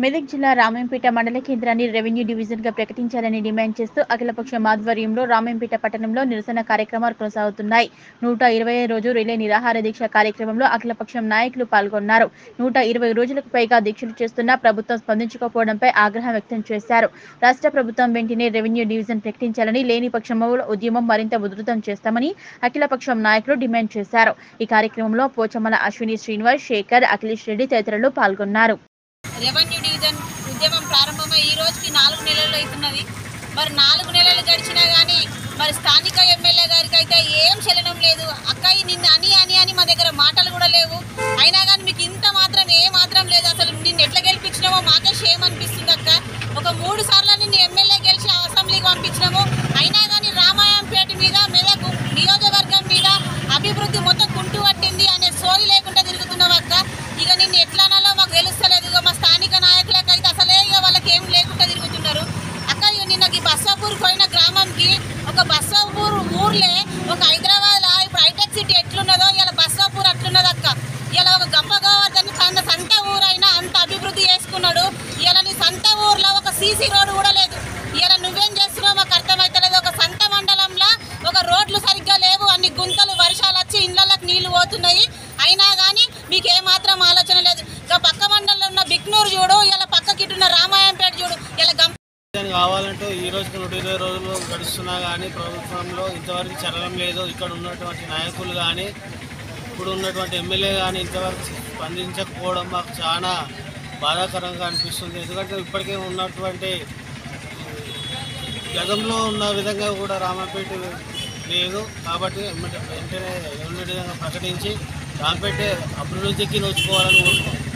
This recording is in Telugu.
మెదక్ జిల్లా రామంపేట మండల కేంద్రాన్ని రెవెన్యూ డివిజన్ గా ప్రకటించాలని డిమాండ్ చేస్తూ అఖిలపక్షం ఆధ్వర్యంలో రామంపేట పట్టణంలో నిరసన కార్యక్రమాలు కొనసాగుతున్నాయి నూట ఇరవై రోజు రిలే నిరాహార దీక్ష కార్యక్రమంలో అఖిలపక్షం నాయకులు పాల్గొన్నారు నూట ఇరవై రోజులకు పైగా దీక్షలు చేస్తున్నా ప్రభుత్వం స్పందించకపోవడంపై ఆగ్రహం వ్యక్తం చేశారు రాష్ట్ర ప్రభుత్వం వెంటనే రెవెన్యూ డివిజన్ ప్రకటించాలని లేని పక్షంలో ఉద్యమం మరింత ఉధృతం చేస్తామని అఖిలపక్షం నాయకులు డిమాండ్ చేశారు ఈ కార్యక్రమంలో పోచమ్మల అశ్విని శ్రీనివాస్ శేఖర్ అఖిలేష్ రెడ్డి తదితరులు పాల్గొన్నారు రెవెన్యూ డివిజన్ ఉద్యమం ప్రారంభమై ఈ రోజుకి నాలుగు నెలలు అవుతున్నది మరి నాలుగు నెలలు గడిచినా కానీ మరి స్థానిక ఎమ్మెల్యే గారికి అయితే ఏం చలనం లేదు అక్కయ్య నిన్ను అని అని అని మా దగ్గర మాటలు కూడా లేవు అయినా కానీ మీకు ఇంత మాత్రం ఏ మాత్రం లేదు అసలు నిన్ను ఎట్లా గెలిపించినామో మాకే షేమ్ అనిపిస్తుంది అక్క ఒక మూడు సార్లు నిన్ను ఎమ్మెల్యే గెలిచి అసెంబ్లీకి పంపించినాము అయినా కానీ రామాయంపేట మీద మెదక్ నియోజకవర్గం మీద అభివృద్ధి మొత్తం కుంటు పట్టింది అనే సోయి లేకుండా తిరుగుతున్నావు అక్క ఇక నిన్ను ఎట్లా అనాలో మాకు తెలుస్తలేదు ఇక మా స్థానిక నాయకులకైతే అసలే ఇక వాళ్ళకి ఏం లేకుండా తిరుగుతున్నారు అక్క ఇక నిన్న ఈ బస్సాపూర్ పోయిన గ్రామంకి ఒక బస్సాపూర్ ఊర్లే ఒక హైదరాబాద్ ఇప్పుడు హైటెక్ సిటీ ఎట్లున్నదో ఇలా బస్సాపూర్ అట్లున్నది అక్క ఇలా ఒక గంప గోవర్ధన్ తన సంత ఊరైనా అంత అభివృద్ధి చేసుకున్నాడు ఇలా నీ సంత ఊర్లో ఒక సీసీ రోడ్డు కూడా లేదు ఇలా నువ్వేం చేస్తున్నావు మాకు అర్థమైతలేదు ఒక సంత మండలంలో ఒక రోడ్లు సరిగ్గా లేవు అన్ని గుంతలు వర్షాలు వచ్చి ఇళ్ళకి నీళ్లు పోతున్నాయి అయినా కానీ మీకు ఏమాత్రం ఆలోచన లేదు ఇక పక్క మండలంలో ఉన్న బిక్నూరు చూడు ఇలా పక్కకి ఉన్న రామాయంపేట చూడు ఇలా గంప దానికి కావాలంటే ఈ రోజుకి నూట ఇరవై రోజులు గడుస్తున్నా కానీ ప్రభుత్వంలో ఇంతవరకు చలనం లేదు ఇక్కడ ఉన్నటువంటి నాయకులు కానీ ఇప్పుడు ఉన్నటువంటి ఎమ్మెల్యే కానీ ఇంతవరకు స్పందించకపోవడం మాకు చాలా బాధాకరంగా అనిపిస్తుంది ఎందుకంటే ఇప్పటికే ఉన్నటువంటి గతంలో ఉన్న విధంగా కూడా రామపేట లేదు కాబట్టి ఎమ్మటే- వెంటనే ఎన్నో విధంగా ప్రకటించి రామపేట అభివృద్ధికి నోచుకోవాలని కోరుకుంటున్నాం